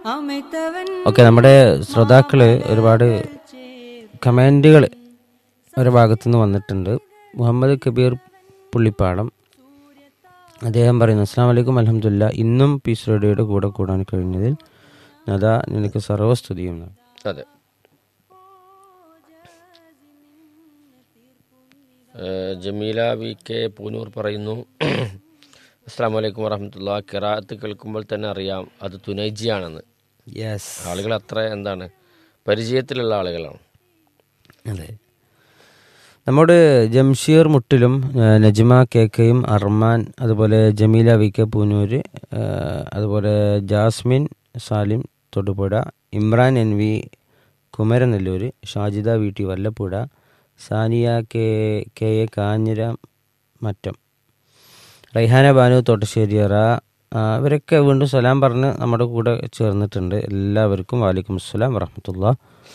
അമിതവൻ okay നമ്മുടെ ശ്രോതാക്കള് ഒരുപാട് കമൻറ്റുകൾ ഒരു ഭാഗത്തുനിന്ന് വന്നിട്ടുണ്ട് മുഹമ്മദ് കബീർ പുള്ളിപ്പാടം അദ്ദേഹം പറയുന്നു അസ്സാം വലൈക്കും അലഹമുല്ല ഇന്നും പീസ് റേഡിയോയുടെ കൂടെ കൂടാൻ കഴിഞ്ഞതിൽ നദാ നിനക്ക് സർവസ്തുതിയും അതെ ഏഹ് ജമീല വി കെ പൂനൂർ പറയുന്നു അസ്സാം വലൈക്കും വറഹമത്തുള്ള കിറാത്ത് കേൾക്കുമ്പോൾ തന്നെ അറിയാം അത് തുനൈജിയാണെന്ന് യെസ് ആളുകൾ അത്ര എന്താണ് പരിചയത്തിലുള്ള ആളുകളാണ് അതെ നമ്മോട് ജംഷീർ മുട്ടിലും ആ, നജ്മ കെ കെയും അർമാൻ അതുപോലെ ജമീല വി കെ പൂനൂര് ആ, അതുപോലെ Jasmin Salim Thodupuzha Imran N V Kumaranellur Shajida V T Vallappuzha Sania K K A Kanjiramattom Raihana Banu Thottasseriyara ആ, ഇവരൊക്കെ വീണ്ടും സലാം പറഞ്ഞ് നമ്മുടെ കൂടെ ചേർന്നിട്ടുണ്ട് എല്ലാവർക്കും വാലിക്കും അസ്സലാം വറഹമത്തുള്ള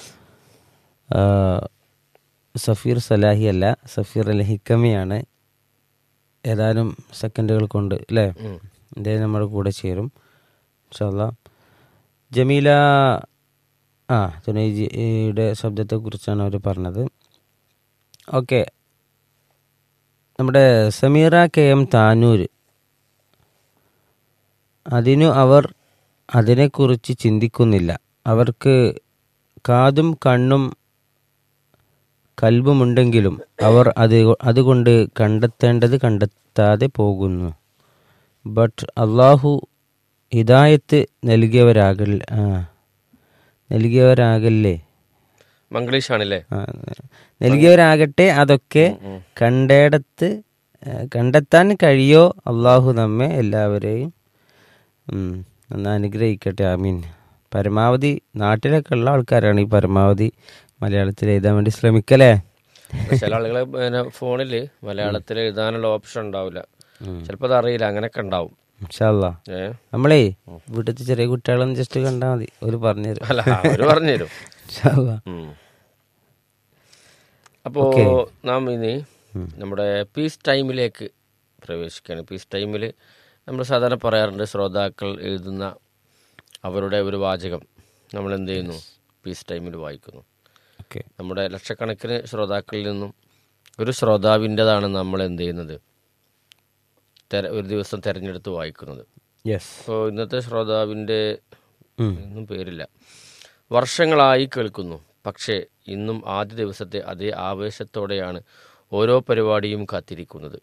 സഫീർ സലാഹി അല്ല സഫീർ അൽ ഹിക്കമിയാണ് ഏതാനും സെക്കൻഡുകൾ കൊണ്ട് അല്ലേ ഉം. അദ്ദേഹം നമ്മുടെ കൂടെ ചേരും ഇൻഷാല്ലാ ജമീല ആ തുനൈജിയുടെ ശബ്ദത്തെക്കുറിച്ചാണ് അവർ പറഞ്ഞത് ഓക്കെ നമ്മുടെ സമീറ കെ എം താനൂർ അതിനു അവർ അതിനെക്കുറിച്ച് ചിന്തിക്കുന്നില്ല അവർക്ക് കാതും കണ്ണും കൽബുമുണ്ടെങ്കിലും അവർ അത് അതുകൊണ്ട് കണ്ടെത്തേണ്ടത് കണ്ടെത്താതെ പോകുന്നു ബട്ട് അള്ളാഹു ഹിദായത്ത് നൽകിയവരാകൽ ആ, നൽകിയവരാകല്ലേ മംഗ്ലീഷാണല്ലേ ആ, നൽകിയവരാകട്ടെ അതൊക്കെ കണ്ടേടത്ത് ആ, കണ്ടെത്താൻ കഴിയോ അള്ളാഹു നമ്മെ എല്ലാവരെയും ഉം, ഒന്ന് അനുഗ്രഹിക്കട്ടെ ആമീൻ പരമാവധി നാട്ടിലൊക്കെ ഉള്ള ആൾക്കാരാണ് ഈ പരമാവധി മലയാളത്തിൽ എഴുതാൻ വേണ്ടി ശ്രമിക്കലേ ചില ആളുകളെ പിന്നെ ഫോണിൽ മലയാളത്തിൽ എഴുതാനുള്ള ഓപ്ഷൻ ഉണ്ടാവില്ല ചിലപ്പോൾ അത് അറിയില്ല അങ്ങനെയൊക്കെ ഉണ്ടാവും ഇൻഷാല്ലാ ഏ നമ്മളേ വീട്ടിലത്തെ ചെറിയ കുട്ടികളൊന്ന് ജസ്റ്റ് കണ്ടാൽ മതി ഒരു പറഞ്ഞുതരും അല്ല അവര് പറഞ്ഞുതരും ഇൻഷാല്ലാ ഉം. അപ്പോ നാം ഇനി നമ്മുടെ പീസ് ടൈമിലേക്ക് പ്രവേശിക്കുകയാണ് പീസ് ടൈമിൽ നമ്മൾ സാധാരണ പറയാറുണ്ട് ശ്രോതാക്കൾ എഴുതുന്ന അവരുടെ ഒരു വാചകം നമ്മൾ എന്ത് ചെയ്യുന്നു പീസ് ടൈമിൽ വായിക്കുന്നു ഓക്കെ നമ്മുടെ ലക്ഷക്കണക്കിന് ശ്രോതാക്കളിൽ നിന്നും ഒരു ശ്രോതാവിൻ്റെതാണ് നമ്മൾ എന്ത് ചെയ്യുന്നത് തെര ഒരു ദിവസം തിരഞ്ഞെടുത്ത് വായിക്കുന്നത് യെസ് അപ്പോൾ ഇന്നത്തെ ശ്രോതാവിൻ്റെ ഒന്നും പേരില്ല വർഷങ്ങളായി കേൾക്കുന്നു പക്ഷേ ഇന്നും ആദ്യ ദിവസത്തെ അതേ ആവേശത്തോടെയാണ് ഓരോ പരിപാടിയും കാത്തിരിക്കുന്നത്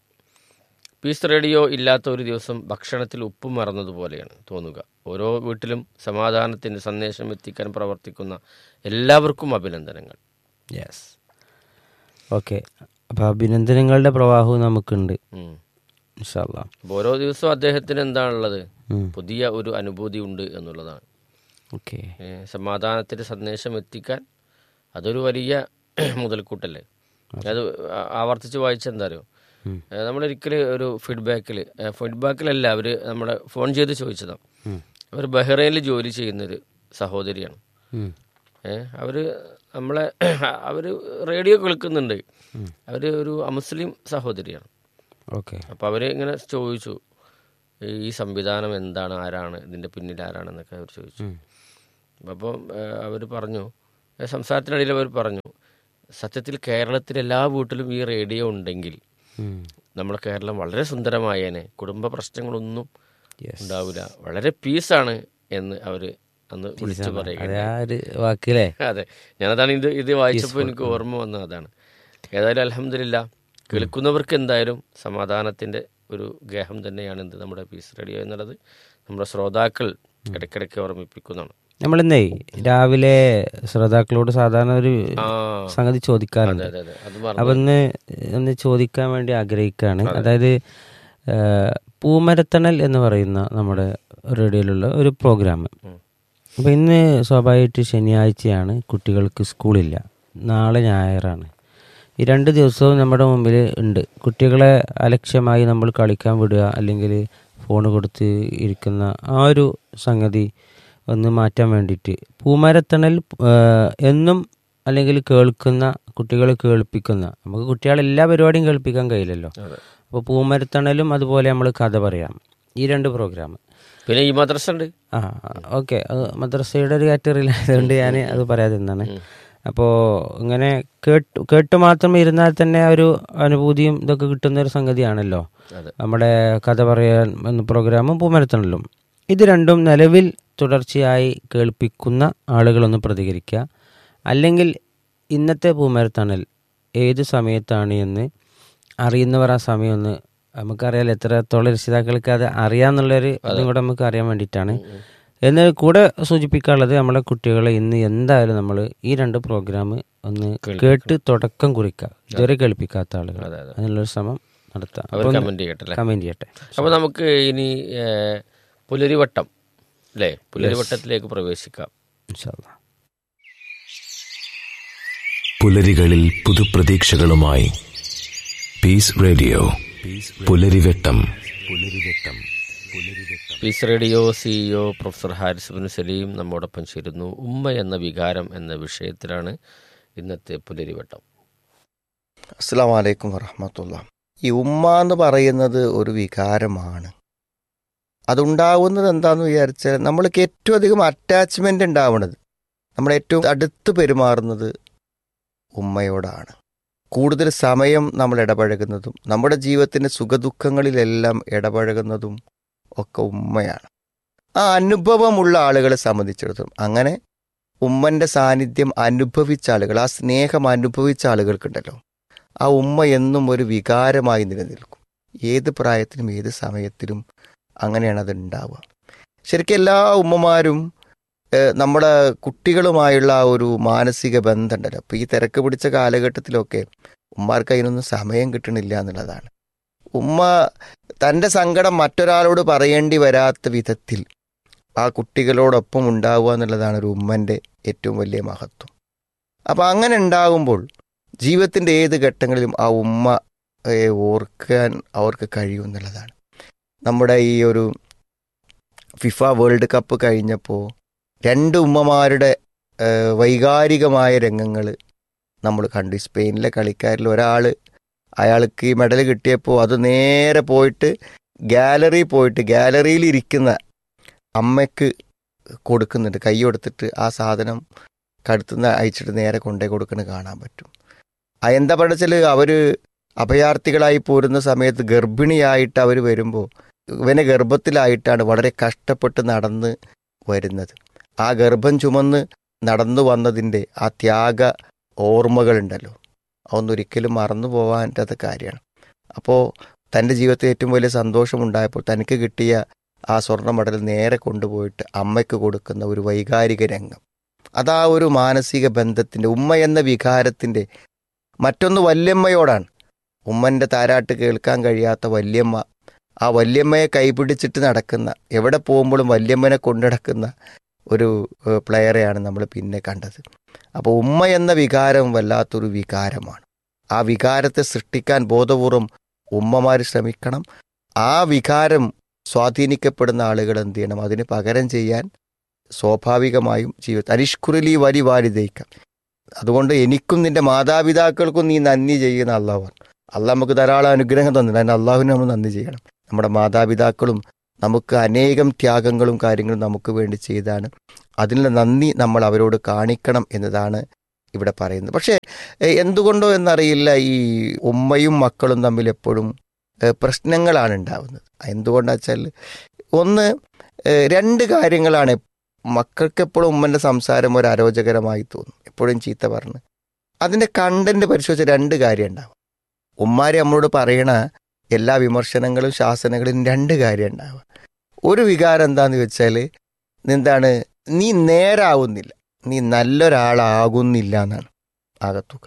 പീസ് റേഡിയോ ഇല്ലാത്ത ഒരു ദിവസം ഭക്ഷണത്തിൽ ഉപ്പ് മറന്നതുപോലെയാണ് തോന്നുക ഓരോ വീട്ടിലും സമാധാനത്തിൻ്റെ സന്ദേശം എത്തിക്കാൻ പ്രവർത്തിക്കുന്ന എല്ലാവർക്കും അഭിനന്ദനങ്ങൾ യെസ് ഓക്കെ അപ്പോൾ അഭിനന്ദനങ്ങളുടെ പ്രവാഹവും നമുക്കുണ്ട് ഉം. ഇൻഷാല്ലാ അപ്പോൾ ഓരോ ദിവസവും അദ്ദേഹത്തിന് എന്താണുള്ളത് ഉം. പുതിയ ഒരു അനുഭൂതി ഉണ്ട് എന്നുള്ളതാണ് ഓക്കെ ഏ, സമാധാനത്തിന്റെ സന്ദേശം എത്തിക്കാൻ അതൊരു വലിയ മുതൽക്കൂട്ടല്ലേ അത് ആ- ആവർത്തിച്ച് വായിച്ചെന്താ അറിയോ നമ്മളൊരിക്കൽ ഒരു ഫീഡ്ബാക്കിൽ ഫീഡ്ബാക്കിലല്ല അവർ നമ്മളെ ഫോൺ ചെയ്ത് ചോദിച്ചതാണ് അവർ ബഹ്റൈനിൽ ജോലി ചെയ്യുന്നൊരു സഹോദരിയാണ് ഉം. ഏ അവർ നമ്മളെ അവർ റേഡിയോ കേൾക്കുന്നുണ്ട് അവർ ഒരു അമുസ്ലിം സഹോദരിയാണ് ഓക്കെ അപ്പോൾ അവർ ഇങ്ങനെ ചോദിച്ചു ഈ സംവിധാനം എന്താണ് ആരാണ് ഇതിൻ്റെ പിന്നിൽ ആരാണെന്നൊക്കെ അവർ ചോദിച്ചു അപ്പം അവർ പറഞ്ഞു ഏ, സംസാരത്തിനിടയിൽ അവർ പറഞ്ഞു സത്യത്തിൽ കേരളത്തിലെ എല്ലാ വീട്ടിലും ഈ റേഡിയോ ഉണ്ടെങ്കിൽ ഉം. നമ്മുടെ കേരളം വളരെ സുന്ദരമായേനെ കുടുംബ പ്രശ്നങ്ങളൊന്നും Yes. ഉണ്ടാവില്ല വളരെ പീസാണ് എന്ന് അവർ അന്ന് വിളിച്ചു പറയുക അതെ ആ ഒരു വാക്കിലേ അതെ ഞാനതാണ് ഇത് ഇത് വായിച്ചപ്പോൾ എനിക്ക് ഓർമ്മ വന്നത് അതാണ് ഏതായാലും അലഹമില്ല കേൾക്കുന്നവർക്ക് എന്തായാലും സമാധാനത്തിന്റെ ഒരു ഗേഹം തന്നെയാണ് എന്ത് നമ്മുടെ പീസ് റേഡിയോ എന്നുള്ളത് നമ്മുടെ ശ്രോതാക്കൾ ഇടയ്ക്കിടയ്ക്ക് ഓർമ്മിപ്പിക്കുന്നതാണ് നമ്മളിന്നേ രാവിലെ ശ്രോതാക്കളോട് സാധാരണ ഒരു ആ സംഗതി ചോദിക്കാറുണ്ട് അതെ അതെ അത് മറന്നു അപ്പൊ ഒന്ന് ഒന്ന് ചോദിക്കാൻ വേണ്ടി ആഗ്രഹിക്കുകയാണ് അതായത് ആ, പൂമരത്തണൽ എന്ന് പറയുന്ന നമ്മുടെ റേഡിയോയിലുള്ള ഒരു പ്രോഗ്രാം അപ്പോൾ ഇന്ന് സ്വാഭാവികമായിട്ട് ശനിയാഴ്ചയാണ് കുട്ടികൾക്ക് സ്കൂളില്ല നാളെ ഞായറാണ് ഈ രണ്ട് ദിവസവും നമ്മുടെ മുമ്പിൽ ഉണ്ട് കുട്ടികളെ അലക്ഷ്യമായി നമ്മൾ കളിക്കാൻ വിടുക അല്ലെങ്കിൽ ഫോൺ കൊടുത്ത് ഇരിക്കുന്ന ആ ഒരു സംഗതി ഒന്ന് മാറ്റാൻ വേണ്ടിയിട്ട് പൂമരത്തണൽ ആ, എന്നും അല്ലെങ്കിൽ കേൾക്കുന്ന കുട്ടികളെ കേൾപ്പിക്കുന്ന നമുക്ക് കുട്ടികളെ എല്ലാ പരിപാടിയും കേൾപ്പിക്കാൻ കഴിയില്ലല്ലോ അതെ അപ്പോൾ പൂമരത്തണലും അതുപോലെ നമ്മൾ കഥ പറയാം ഈ രണ്ട് പ്രോഗ്രാം പിന്നെ ഈ മദ്രസ ഉണ്ട് ആ ഓക്കെ അത് മദ്രസയുടെ ഒരു കാറ്റഗറിയിലായതുകൊണ്ട് ഞാൻ അത് പറയാതിരുന്നാണ് അപ്പോൾ ഇങ്ങനെ കേട്ട് കേട്ട് മാത്രം ഇരുന്നാൽ തന്നെ ആ ഒരു അനുഭൂതിയും ഇതൊക്കെ കിട്ടുന്ന ഒരു സംഗതിയാണല്ലോ അതെ. നമ്മുടെ കഥ പറയാൻ എന്ന പ്രോഗ്രാമും പൂമരത്തണലും ഇത് രണ്ടും നിലവിൽ തുടർച്ചയായി കേൾപ്പിക്കുന്ന ആളുകളൊന്ന് പ്രതികരിക്കുക അല്ലെങ്കിൽ ഇന്നത്തെ പൂമരത്തണൽ ഏത് സമയത്താണ് എന്ന് അറിയുന്നവർ ആ സമയം ഒന്ന് നമുക്കറിയാലോ എത്രത്തോളം രക്ഷിതാക്കൾക്ക് അത് അറിയാന്നുള്ളൊരു ഇതും കൂടെ നമുക്ക് അറിയാൻ വേണ്ടിയിട്ടാണ് എന്ന് കൂടെ സൂചിപ്പിക്കാനുള്ളത് നമ്മളെ കുട്ടികളെ ഇന്ന് എന്തായാലും നമ്മൾ ഈ രണ്ട് പ്രോഗ്രാം ഒന്ന് കേട്ട് തുടക്കം കുറിക്കുക ഇതുവരെ കേൾപ്പിക്കാത്ത ആളുകൾ അതെ, അതെ. അതിനുള്ളൊരു ശ്രമം നടത്താം അവർ അപ്പോൾ ഒന്ന് കമന്റ് ചെയ്യട്ടല്ലേ കമന്റ് ചെയ്യട്ടെ അപ്പോൾ നമുക്ക് ഇനി ഏഹ്, പുലരിവട്ടം അല്ലേ പുലരിവട്ടത്തിലേക്ക് പ്രവേശിക്കാം ഇൻഷാ അല്ലാ. പുലരികളിൽ പുതുപ്രതീക്ഷകളുമായി piece radio Pularivettam Pularivettam Pularivettam peace radio CEO professor Haris bin Salim നമ്മോടൊപ്പം ചേരുന്നു ഉമ്മ എന്ന വികാരം എന്ന വിഷയത്തിലാണ് ഇന്നത്തെ പുലരിവട്ടം അസ്സാം വലൈക്കും വറഹമത്തുള്ള ഈ ഉമ്മ എന്ന് പറയുന്നത് ഒരു വികാരമാണ് അതുണ്ടാവുന്നത് എന്താന്ന് വിചാരിച്ചാൽ നമ്മൾക്ക് ഏറ്റവും അധികം അറ്റാച്ച്മെൻ്റ് ഉണ്ടാവുന്നത് നമ്മൾ ഏറ്റവും അടുത്ത് പെരുമാറുന്നത് ഉമ്മയോടാണ് കൂടുതൽ സമയം നമ്മൾ ഇടപഴകുന്നതും നമ്മുടെ ജീവിതത്തിൻ്റെ സുഖദുഃഖങ്ങളിലെല്ലാം ഇടപഴകുന്നതും ഒക്കെ ഉമ്മയാണ് ആ അനുഭവമുള്ള ആളുകളെ സംബന്ധിച്ചിടത്തോളം അങ്ങനെ ഉമ്മൻ്റെ സാന്നിധ്യം അനുഭവിച്ച ആളുകൾ ആ സ്നേഹം അനുഭവിച്ച ആളുകൾക്കുണ്ടല്ലോ ആ ഉമ്മ എന്നും ഒരു വികാരമായി നിലനിൽക്കും ഏത് പ്രായത്തിലും ഏത് സമയത്തിലും അങ്ങനെയാണ് അത് ഉണ്ടാവുക ശരിക്കും എല്ലാ ഉമ്മമാരും ഏഹ്, നമ്മുടെ കുട്ടികളുമായുള്ള ആ ഒരു മാനസിക ബന്ധമുണ്ടല്ലോ അപ്പോൾ ഈ തിരക്ക് പിടിച്ച കാലഘട്ടത്തിലൊക്കെ ഉമ്മാർക്ക് അതിനൊന്നും സമയം കിട്ടണില്ല എന്നുള്ളതാണ് ഉമ്മ തൻ്റെ സങ്കടം മറ്റൊരാളോട് പറയേണ്ടി വരാത്ത വിധത്തിൽ ആ കുട്ടികളോടൊപ്പം ഉണ്ടാവുക എന്നുള്ളതാണ് ഒരു ഉമ്മൻ്റെ ഏറ്റവും വലിയ മഹത്വം അപ്പം അങ്ങനെ ഉണ്ടാകുമ്പോൾ ജീവിതത്തിൻ്റെ ഏത് ഘട്ടങ്ങളിലും ആ ഉമ്മയെ ഓർക്കാൻ അവർക്ക് കഴിയും എന്നുള്ളതാണ് നമ്മുടെ ഈ ഒരു ഫിഫ വേൾഡ് കപ്പ് കഴിഞ്ഞപ്പോൾ രണ്ട് ഉമ്മമാരുടെ ഏഹ്, വൈകാരികമായ രംഗങ്ങൾ നമ്മൾ കണ്ടു ഈ സ്പെയിനിലെ കളിക്കാരിൽ ഒരാൾ അയാൾക്ക് ഈ മെഡൽ കിട്ടിയപ്പോൾ അത് നേരെ പോയിട്ട് ഗാലറി പോയിട്ട് ഗാലറിയിൽ ഇരിക്കുന്ന അമ്മയ്ക്ക് കൊടുക്കുന്നുണ്ട് കൈ കൊടുത്തിട്ട് ആ സാധനം കടുത്തുനിന്ന് അയച്ചിട്ട് നേരെ കൊണ്ടേ കൊടുക്കുന്നത് കാണാൻ പറ്റും ആ എന്താ പറയുക അവർ അഭയാർത്ഥികളായി പോരുന്ന സമയത്ത് ഗർഭിണിയായിട്ട് അവർ വരുമ്പോൾ ഇവനെ ഗർഭത്തിലായിട്ടാണ് വളരെ കഷ്ടപ്പെട്ട് നടന്ന് വരുന്നത് ആ ഗർഭം ചുമന്ന് നടന്നു വന്നതിൻ്റെ ആ ത്യാഗ ഓർമ്മകളുണ്ടല്ലോ അതൊന്നും ഒരിക്കലും മറന്നു പോകാൻ പറ്റാത്ത കാര്യമാണ് അപ്പോൾ തൻ്റെ ജീവിതത്തിൽ ഏറ്റവും വലിയ സന്തോഷമുണ്ടായപ്പോൾ തനിക്ക് കിട്ടിയ ആ സ്വർണ്ണ മെഡൽ നേരെ കൊണ്ടുപോയിട്ട് അമ്മയ്ക്ക് കൊടുക്കുന്ന ഒരു വൈകാരിക രംഗം അതാ ഒരു മാനസിക ബന്ധത്തിൻ്റെ ഉമ്മ എന്ന വികാരത്തിൻ്റെ മറ്റൊന്ന് വല്യമ്മയോടാണ് ഉമ്മൻ്റെ താരാട്ട് കേൾക്കാൻ കഴിയാത്ത വല്യമ്മ ആ വല്യമ്മയെ കൈപിടിച്ചിട്ട് നടക്കുന്ന എവിടെ പോകുമ്പോഴും വല്യമ്മനെ കൊണ്ടുനടക്കുന്ന ഒരു ഏഹ്, പ്ലെയറെയാണ് നമ്മൾ പിന്നെ കണ്ടത് അപ്പോൾ ഉമ്മ എന്ന വികാരം വല്ലാത്തൊരു വികാരമാണ് ആ വികാരത്തെ സൃഷ്ടിക്കാൻ ബോധപൂർവം ഉമ്മമാർ ശ്രമിക്കണം ആ വികാരം സ്വാധീനിക്കപ്പെടുന്ന ആളുകൾ എന്ത് ചെയ്യണം അതിന് പകരം ചെയ്യാൻ സ്വാഭാവികമായും ജീവിതത്തിൽ അരിഷ്കുരലി വരി വാരിതയ്ക്കാം അതുകൊണ്ട് എനിക്കും നിന്റെ മാതാപിതാക്കൾക്കും നീ നന്ദി ചെയ്യുന്ന അള്ളാഹുവാണ് അള്ളാഹ് നമുക്ക് ധാരാളം അനുഗ്രഹം തന്നിട്ടുണ്ട് അതിന് അള്ളാഹുവിന് നമ്മൾ നന്ദി ചെയ്യണം നമ്മുടെ മാതാപിതാക്കളും നമുക്ക് അനേകം ത്യാഗങ്ങളും കാര്യങ്ങളും നമുക്ക് വേണ്ടി ചെയ്താണ് അതിനുള്ള നന്ദി നമ്മൾ അവരോട് കാണിക്കണം എന്നതാണ് ഇവിടെ പറയുന്നത് പക്ഷേ എ, എന്തുകൊണ്ടോ എന്നറിയില്ല ഈ ഉമ്മയും മക്കളും തമ്മിൽ എപ്പോഴും എ, പ്രശ്നങ്ങളാണ് ഉണ്ടാവുന്നത് എന്തുകൊണ്ടാ വെച്ചാൽ ഒന്ന് എ, രണ്ട് കാര്യങ്ങളാണ് മക്കൾക്ക് എപ്പോഴും ഉമ്മൻ്റെ സംസാരം ഒരു അരോചകരമായി തോന്നും എപ്പോഴും ചീത്ത പറഞ്ഞ് അതിൻ്റെ കണ്ടന്റ് പരിശോധിച്ച രണ്ട് കാര്യം ഉണ്ടാവും ഉമ്മാര് നമ്മളോട് പറയണ എല്ലാ വിമർശനങ്ങളും ശാസനകളും രണ്ട് കാര്യം ഉണ്ടാവുക ഒരു വികാരം എന്താന്ന് വെച്ചാൽ എന്താണ് നീ നേരാവുന്നില്ല നീ നല്ലൊരാളാകുന്നില്ല എന്നാണ് ആകത്തുക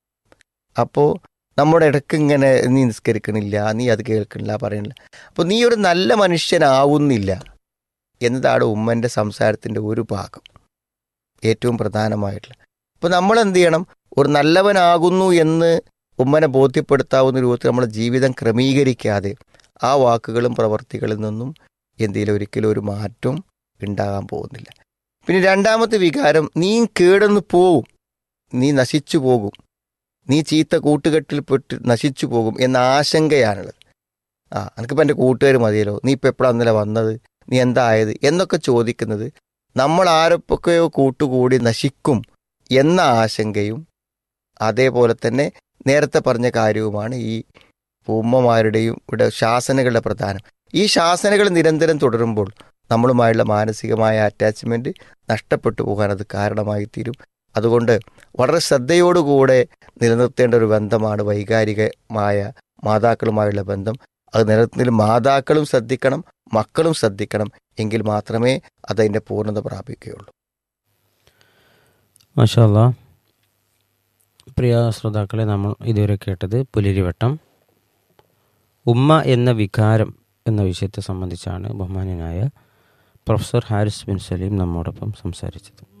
അപ്പോൾ നമ്മുടെ ഇടയ്ക്ക് ഇങ്ങനെ നീ നിസ്കരിക്കണില്ല നീ അത് കേൾക്കണില്ല പറയണില്ല അപ്പോൾ നീ ഒരു നല്ല മനുഷ്യനാവുന്നില്ല എന്നതാണ് ഉമ്മൻ്റെ സംസാരത്തിൻ്റെ ഒരു ഭാഗം ഏറ്റവും പ്രധാനമായിട്ടുള്ള അപ്പോൾ നമ്മൾ എന്ത് ചെയ്യണം ഒരു നല്ലവനാകുന്നു എന്ന് ഉമ്മനെ ബോധ്യപ്പെടുത്താവുന്ന രൂപത്തിൽ നമ്മുടെ ജീവിതം ക്രമീകരിക്കാതെ ആ വാക്കുകളും പ്രവർത്തികളിൽ നിന്നും എന്തെങ്കിലും ഒരിക്കലും ഒരു മാറ്റം ഉണ്ടാകാൻ പോകുന്നില്ല പിന്നെ രണ്ടാമത്തെ വികാരം നീ കേടന്ന് പോവും നീ നശിച്ചു പോകും നീ ചീത്ത കൂട്ടുകെട്ടിൽപ്പെട്ട് നശിച്ചു പോകും എന്ന ആശങ്കയാണുള്ളത് ആ എനിക്കിപ്പോൾ എൻ്റെ കൂട്ടുകാർ മതിയല്ലോ നീ ഇപ്പോൾ എപ്പോഴാണ് ഇന്നലെ വന്നത് നീ എന്തായത് എന്നൊക്കെ ചോദിക്കുന്നത് നമ്മൾ ആരൊക്കെയോ കൂട്ടുകൂടി നശിക്കും എന്ന ആശങ്കയും അതേപോലെ തന്നെ നേരത്തെ പറഞ്ഞ കാര്യവുമാണ് ഈ ഉമ്മമാരുടെയും ഇവിടെ ശാസനകളുടെ പ്രധാനം ഈ ശാസനകൾ നിരന്തരം തുടരുമ്പോൾ നമ്മളുമായുള്ള മാനസികമായ അറ്റാച്ച്മെന്റ് നഷ്ടപ്പെട്ടു പോകാൻ അത് കാരണമായി തീരും അതുകൊണ്ട് വളരെ ശ്രദ്ധയോടുകൂടെ നിലനിർത്തേണ്ട ഒരു ബന്ധമാണ് വൈകാരികമായ മാതാക്കളുമായുള്ള ബന്ധം അത് നിലനിർത്തുന്നതിൽ മാതാക്കളും ശ്രദ്ധിക്കണം മക്കളും ശ്രദ്ധിക്കണം എങ്കിൽ മാത്രമേ അതതിൻ്റെ പൂർണ്ണത പ്രാപിക്കുകയുള്ളൂ മാഷാല്ല പ്രിയ ശ്രോതാക്കളെ നമ്മൾ ഇതുവരെ കേട്ടത് പുലരിവട്ടം ഉമ്മ എന്ന വികാരം എന്ന വിഷയത്തെ സംബന്ധിച്ചാണ് ബഹുമാന്യനായ പ്രൊഫസർ ഹാരിസ് ബിൻ സലീം നമ്മോടൊപ്പം സംസാരിച്ചത്